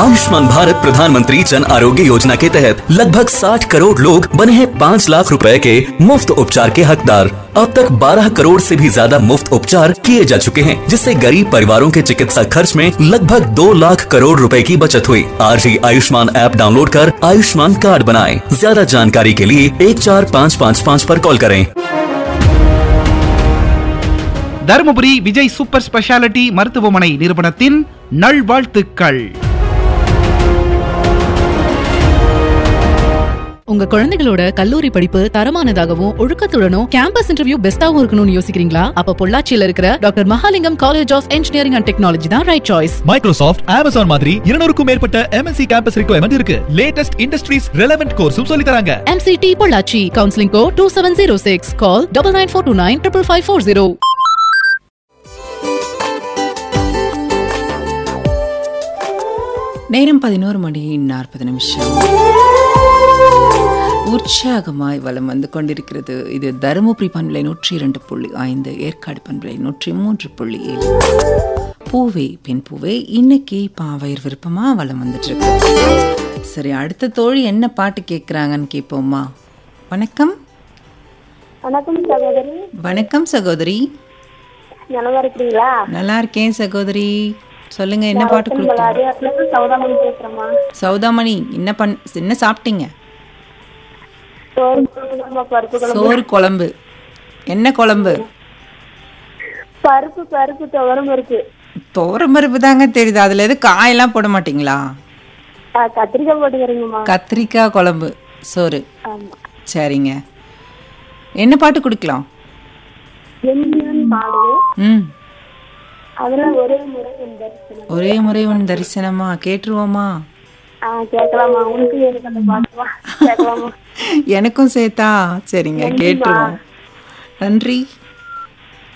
आयुष्मान भारत प्रधानमंत्री जन आरोग्य योजना के तहत लगभग 60 करोड़ लोग बने हैं 5 लाख रुपए के मुफ्त उपचार के हकदार अब तक 12 करोड़ से भी ज्यादा मुफ्त उपचार किए जा चुके हैं जिससे गरीब परिवारों के चिकित्सा खर्च में लगभग 2 लाख करोड़ रुपए की बचत हुई आज ही आयुष्मान ऐप डाउनलोड कर आयुष्मान कार्ड बनाएं ज्यादा जानकारी के लिए एक चार पाँच पाँच पाँच पर कॉल करें தருமபுரி விஜய் சூப்பர் ஸ்பெஷாலிட்டி மருத்துவமனை நிறுவனத்தின் நல்வாழ்த்துக்கள் உங்க குழந்தைகளோட கல்லூரி படிப்பு தரமானதாகவும் ஒழுக்கத்துடனும் கேம்பஸ் இன்டர்வியூ பெஸ்டாவும் இருக்கணும்னு யோசிக்கிறீங்களா அப்ப பொள்ளாச்சியில இருக்கிற doctor Mahalingam college of engineering and technology தான் ரைட் சாய்ஸ் மைக்ரோசாஃப்ட் அமேசான் மாதிரி இருநூறுக்கும் மேற்பட்ட எம்என்சி கேம்பஸ் ரிக்வயர்மெண்ட் இருக்கு லேட்டஸ்ட் இண்டஸ்ட்ரீஸ் ரெலவென்ட் கோர்ஸும் சொல்லி தராங்க MCT Pollachi counselling code two seven zero six call double nine four two nine triple five four zero நேரம் பதினோரு மணி நாற்பது நிமிஷம் உற்சாகமாய் வலம் வந்து கொண்டிருக்கிறது இது தருமபுரி பண்பலை நூற்றி இரண்டு புள்ளி ஐந்து ஏற்காடு பண்பலை நூற்றி மூன்று புள்ளி ஏழு பூவே பெண் பூவே இன்னைக்கு பாவையர் விருப்பமா வலம் வந்துட்டு இருக்கு சரி அடுத்த தோழி என்ன பாட்டு கேட்குறாங்கன்னு கேட்போமா வணக்கம் வணக்கம் சகோதரி வணக்கம் சகோதரி நலமா இருக்கிறீங்களா நல்லா இருக்கேன் சகோதரி சொல்லுங்க என்ன பாட்டு கொடுத்தீங்க அடியாத்துல சௌதாமணி பேசுறேம்மா சௌதாமணி என்ன பண் என்ன சாப்பிட்டீங்க சோறு குழம்புமா, பருப்பு குழம்பு சோறு குழம்பு என்ன குழம்பு பருப்பு பருப்பு துவரம் இருக்கு தோரம் பருப்பு தாங்க தெரியுது அதுல எது காயெல்லாம் போட மாட்டீங்களா கத்திரிக்காய் போட்டுக்கிறீங்கம்மா கத்திரிக்காய் குழம்பு சோறு ஆமா சரிங்க என்ன பாட்டு குடிக்கலாம் எந்தியன் பாடுது ம் அதுல ஒரே முறை என் தரிசனம் ஒரே முறை உன் தரிசனமா கேட்டுருவோமா ஆ கேட்கலாமா உனக்கு எனக்கு அந்த பாட்டுமா கேட்கலாமா எனக்கும் சேர்த்தா சரிங்க கேட்டுருவோம் நன்றி